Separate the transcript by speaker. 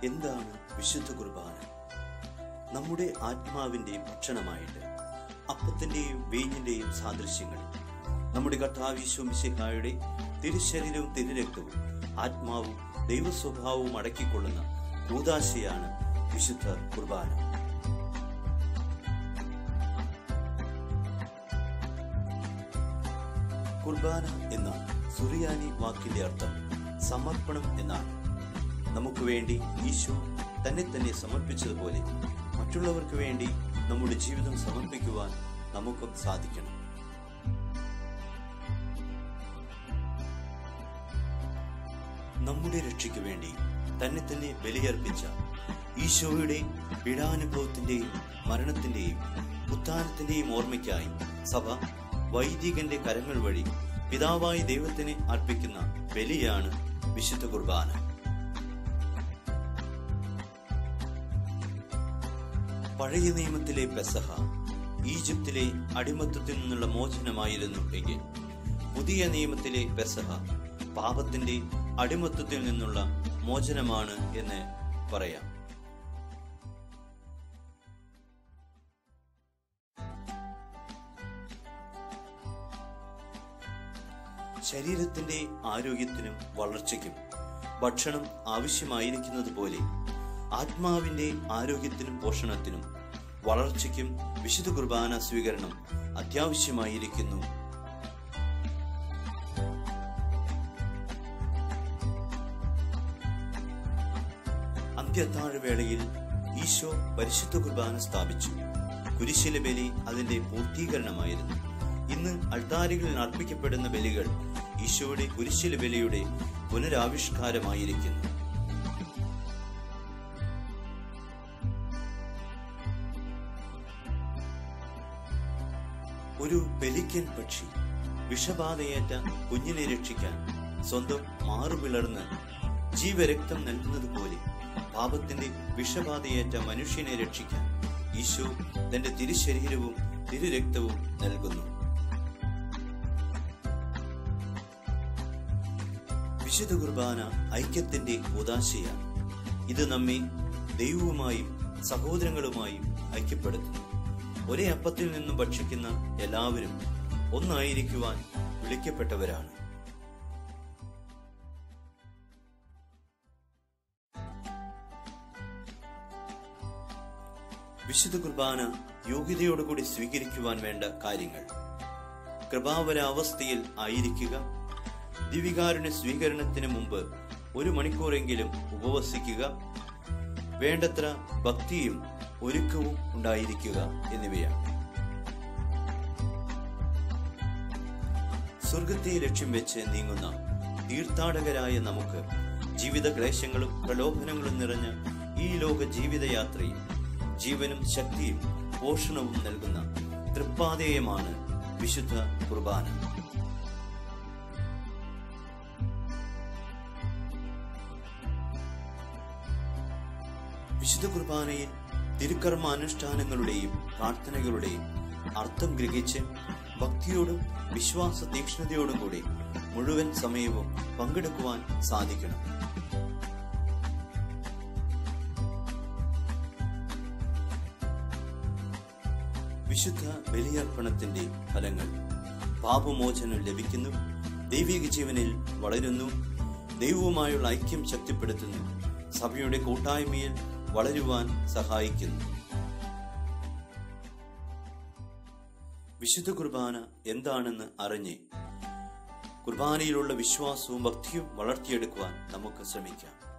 Speaker 1: എന്താണ് വിശുദ്ധ കുർബാന നമ്മുടെ ആത്മാവിന്റെ ഭക്ഷണമായിട്ട് അപ്പത്തിന്റെയും വീഞ്ഞിന്റെയും സാദൃശ്യങ്ങളിൽ നമ്മുടെ കർത്താവിശ്വം മിശിഹായുടെ തിരുശരീരവും തിരുരക്തവും ആത്മാവും ദൈവസ്വഭാവവും അടക്കിക്കൊള്ളുന്ന കൂതാശയാണ് വിശുദ്ധ കുർബാന കുർബാന എന്ന സുറിയാനി വാക്കിന്റെ അർത്ഥം സമർപ്പണം എന്നാണ് നമുക്ക് വേണ്ടി ഈശോ തന്നെ തന്നെ സമർപ്പിച്ചതുപോലെ മറ്റുള്ളവർക്ക് വേണ്ടി നമ്മുടെ ജീവിതം സമർപ്പിക്കുവാൻ നമുക്കും സാധിക്കണം നമ്മുടെ രക്ഷയ്ക്ക് വേണ്ടി തന്നെ തന്നെ ബലിയർപ്പിച്ച ഈശോയുടെ പീഡാനുഭവത്തിന്റെയും മരണത്തിന്റെയും ഉത്ഥാനത്തിന്റെയും ഓർമ്മയ്ക്കായി സഭ വൈദികന്റെ കരങ്ങൾ വഴി പിതാവായി ദൈവത്തിന് അർപ്പിക്കുന്ന ബലിയാണ് വിശുദ്ധ കുർബാന പഴയ നിയമത്തിലെ പെസഹ ഈജിപ്തിലെ അടിമത്തത്തിൽ നിന്നുള്ള മോചനമായിരുന്നു എങ്കിൽ പുതിയ നിയമത്തിലെ പെസഹ പാപത്തിന്റെ അടിമത്തത്തിൽ നിന്നുള്ള മോചനമാണ് എന്ന് പറയാം ശരീരത്തിന്റെ ആരോഗ്യത്തിനും വളർച്ചയ്ക്കും ഭക്ഷണം ആവശ്യമായിരിക്കുന്നത് പോലെ ആത്മാവിന്റെ ആരോഗ്യത്തിനും പോഷണത്തിനും വളർച്ചയ്ക്കും വിശുദ്ധ കുർബാന സ്വീകരണം അത്യാവശ്യമായിരിക്കുന്നു അന്ത്യത്താഴവേളയിൽ ഈശോ പരിശുദ്ധ കുർബാന സ്ഥാപിച്ചു കുരിശിലെ ബലി അതിന്റെ പൂർത്തീകരണമായിരുന്നു ഇന്ന് അൾത്താരികളിൽ അർപ്പിക്കപ്പെടുന്ന ബലികൾ ഈശോയുടെ കുരിശിലെ ബലിയുടെ പുനരാവിഷ്കാരമായിരിക്കുന്നു ഒരു പെലിക്കൻ പക്ഷി വിഷബാധയേറ്റ കുഞ്ഞിനെ രക്ഷിക്കാൻ സ്വന്തം മാറുപിളർന്ന് ജീവരക്തം നൽകുന്നത് പോലെ പാപത്തിന്റെ വിഷബാധയേറ്റ മനുഷ്യനെ രക്ഷിക്കാൻ ഈശോ തന്റെ തിരുശരീരവും തിരുരക്തവും നൽകുന്നു വിശുദ്ധ കുർബാന ഐക്യത്തിന്റെ ഉദാശയാണ് ഇത് നമ്മെ ദൈവവുമായും സഹോദരങ്ങളുമായും ഐക്യപ്പെടുത്തുന്നു ഒരേ അപ്പത്തിൽ നിന്നും ഭക്ഷിക്കുന്ന എല്ലാവരും ഒന്നായിരിക്കുവാൻ വിളിക്കപ്പെട്ടവരാണ് വിശുദ്ധ കുർബാന യോഗ്യതയോടുകൂടി സ്വീകരിക്കുവാൻ വേണ്ട കാര്യങ്ങൾ കൃപാവര അവസ്ഥയിൽ ആയിരിക്കുക ദിവികാരുണ്യ സ്വീകരണത്തിന് മുമ്പ് ഒരു മണിക്കൂറെങ്കിലും ഉപവസിക്കുക വേണ്ടത്ര ഭക്തിയും ഒരുക്കവും ഉണ്ടായിരിക്കുക എന്നിവയാണ് സ്വർഗത്തെ ലക്ഷ്യം വെച്ച് നീങ്ങുന്ന തീർത്ഥാടകരായ നമുക്ക് ജീവിത ക്ലേശങ്ങളും പ്രലോഭനങ്ങളും നിറഞ്ഞ ഈ ലോക ജീവിതയാത്രയിൽ ജീവനും ശക്തിയും പോഷണവും നൽകുന്ന തൃപ്പാതേയമാണ് വിശുദ്ധ കുർബാന വിശുദ്ധ കുർബാനയിൽ തിരുക്കർമാനുഷ്ഠാനങ്ങളുടെയും പ്രാർത്ഥനകളുടെയും അർത്ഥം ഗ്രഹിച്ച് ഭക്തിയോടും വിശ്വാസ തീക്ഷ്ണതയോടും കൂടി മുഴുവൻ സമയവും പങ്കെടുക്കുവാൻ സാധിക്കണം വിശുദ്ധ ബലിയർപ്പണത്തിന്റെ ഫലങ്ങൾ പാപമോചനം ലഭിക്കുന്നു ദൈവിക ജീവനിൽ വളരുന്നു ദൈവവുമായുള്ള ഐക്യം ശക്തിപ്പെടുത്തുന്നു സഭയുടെ കൂട്ടായ്മയിൽ വളരുവാൻ സഹായിക്കുന്നു വിശുദ്ധ കുർബാന എന്താണെന്ന് അറിഞ്ഞ് കുർബാനയിലുള്ള വിശ്വാസവും ഭക്തിയും വളർത്തിയെടുക്കുവാൻ നമുക്ക് ശ്രമിക്കാം